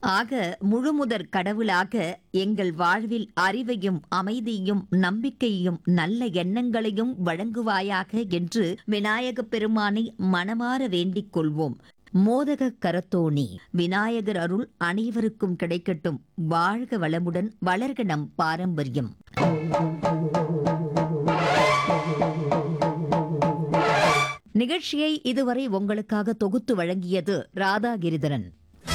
ஆக முழுமுதற் கடவுளாக எங்கள் வாழ்வில் அறிவையும் அமைதியும் நம்பிக்கையும் நல்ல எண்ணங்களையும் வழங்குவாயாக என்று விநாயகப் பெருமானை மனமாற வேண்டிக் கொள்வோம் மோதக கரத்தோணி விநாயகர் அருள் அனைவருக்கும் கிடைக்கட்டும் வாழ்க வளமுடன் வளர்க நம் பாரம்பரியம் நிகழ்ச்சியை இதுவரை உங்களுக்காக தொகுத்து வழங்கியது ராதா கிரிதரன்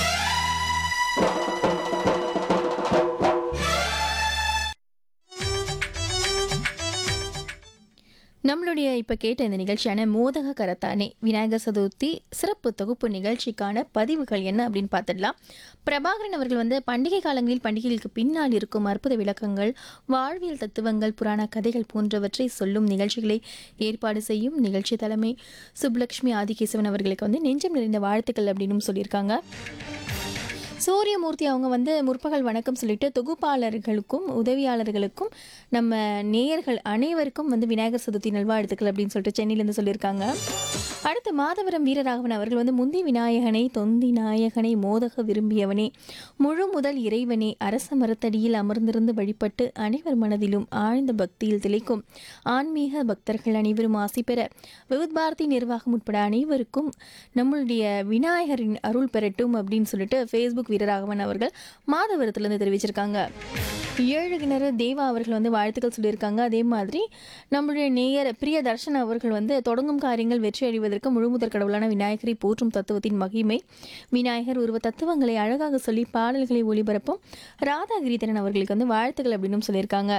நம்மளுடைய இப்போ கேட்ட இந்த நிகழ்ச்சியான மோதக கரத்தானே விநாயகர் சதுர்த்தி சிறப்பு தொகுப்பு நிகழ்ச்சிக்கான பதிவுகள் என்ன அப்படின்னு பார்த்துடலாம் பிரபாகரன் அவர்கள் வந்து பண்டிகை காலங்களில் பண்டிகைகளுக்கு பின்னால் இருக்கும் அற்புத விளக்கங்கள் வாழ்வியல் தத்துவங்கள் புராண கதைகள் போன்றவற்றை சொல்லும் நிகழ்ச்சிகளை ஏற்பாடு செய்யும் நிகழ்ச்சி தலைமை சுப்புலட்சுமி ஆதிகேசவன் அவர்களுக்கு வந்து நெஞ்சம் நிறைந்த வாழ்த்துக்கள் அப்படின்னு சொல்லியிருக்காங்க சூரியமூர்த்தி அவங்க வந்து முற்பகல் வணக்கம் சொல்லிட்டு தொகுப்பாளர்களுக்கும் உதவியாளர்களுக்கும் நம்ம நேயர்கள் அனைவருக்கும் வந்து விநாயகர் சதுர்த்தி நல்வாழ்த்துக்கள் அப்படின்னு சொல்லிட்டு சென்னையிலேருந்து சொல்லியிருக்காங்க அடுத்து மாதவரம் வீரராகவன் அவர்கள் வந்து முந்தி விநாயகனை தொந்தி நாயகனை மோதக விரும்பியவனே முழு முதல் இறைவனே அரச மரத்தடியில் அமர்ந்திருந்து வழிபட்டு அனைவர் மனதிலும் ஆழ்ந்த பக்தியில் திளைக்கும் ஆன்மீக பக்தர்கள் அனைவரும் ஆசி பெற விவித் பாரதி நிர்வாகம் உட்பட அனைவருக்கும் நம்மளுடைய விநாயகரின் அருள் பெறட்டும் அப்படின்னு சொல்லிட்டு ஃபேஸ்புக் வீரராகவன் அவர்கள் மாதவரத்துலேருந்து தெரிவிச்சிருக்காங்க ஏழு கிணறு தேவா அவர்கள் வந்து வாழ்த்துக்கள் சொல்லியிருக்காங்க அதே மாதிரி நம்மளுடைய நேயர் பிரிய தர்ஷன் அவர்கள் வந்து தொடங்கும் காரியங்கள் வெற்றி அடைவதற்கு முழுமுதற் கடவுளான விநாயகரை போற்றும் தத்துவத்தின் மகிமை விநாயகர் உருவ தத்துவங்களை அழகாக சொல்லி பாடல்களை ஒளிபரப்பும் ராதாகிரிதரன் அவர்களுக்கு வந்து வாழ்த்துக்கள் அப்படின்னு சொல்லியிருக்காங்க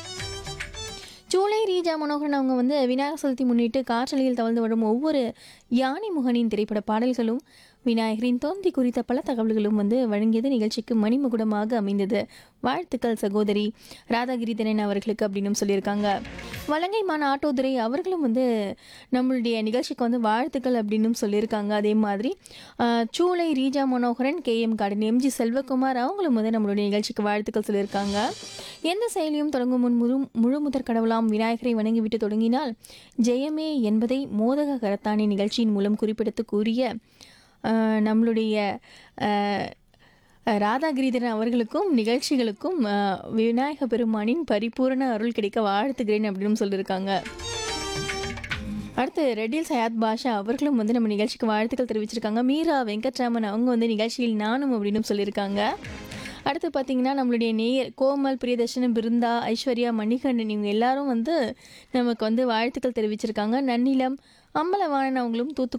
சூளை ரீஜா மனோகரன் அவங்க வந்து விநாயகர் சதுர்த்தி முன்னிட்டு காற்றலையில் தவழ்ந்து வரும் ஒவ்வொரு யானை முகனின் திரைப்பட பாடல்களும் விநாயகரின் தோந்தி குறித்த பல தகவல்களும் வந்து வழங்கியது நிகழ்ச்சிக்கு மணிமுகுடமாக அமைந்தது வாழ்த்துக்கள் சகோதரி ராதாகிரிதரன் அவர்களுக்கு அப்படின்னு சொல்லியிருக்காங்க வலங்கைமான ஆட்டோதுரை அவர்களும் வந்து நம்மளுடைய நிகழ்ச்சிக்கு வந்து வாழ்த்துக்கள் அப்படின்னு சொல்லியிருக்காங்க அதே மாதிரி ஆஹ், Choolai Reeja Manoharan K M garden MG Selvakumar அவங்களும் வந்து நம்மளுடைய நிகழ்ச்சிக்கு வாழ்த்துக்கள் சொல்லியிருக்காங்க எந்த செயலியும் தொடங்கும் முன் முழு முழு முதற் கடவுளாம் விநாயகரை வணங்கிவிட்டு தொடங்கினால் ஜெயமே என்பதை மோதக கரத்தானி நிகழ்ச்சியின் மூலம் குறிப்பிடத்து கூறிய ஆஹ், நம்மளுடைய ஆஹ், ராதாகிரிதரன் அவர்களுக்கும் நிகழ்ச்சிகளுக்கும் ஆஹ், விநாயக பெருமானின் பரிபூரண அருள் கிடைக்க வாழ்த்துகிறேன் அப்படின்னு சொல்லியிருக்காங்க அடுத்து ரெட்டில் சயாத் பாஷா அவர்களும் வந்து நம்ம நிகழ்ச்சிக்கு வாழ்த்துக்கள் தெரிவிச்சிருக்காங்க மீரா வெங்கட்ராமன் அவங்க வந்து நிகழ்ச்சியில் நானும் அப்படின்னு சொல்லியிருக்காங்க அடுத்து பார்த்தீங்கன்னா நம்மளுடைய நேயர் கோமல் பிரியதர்ஷனம் பிருந்தா ஐஸ்வர்யா மணிகண்டன் இவங்க எல்லாரும் வந்து நமக்கு வந்து வாழ்த்துக்கள் தெரிவிச்சிருக்காங்க நன்னிலம் அம்பலவாணன் அவங்களும் தூத்துக்குடி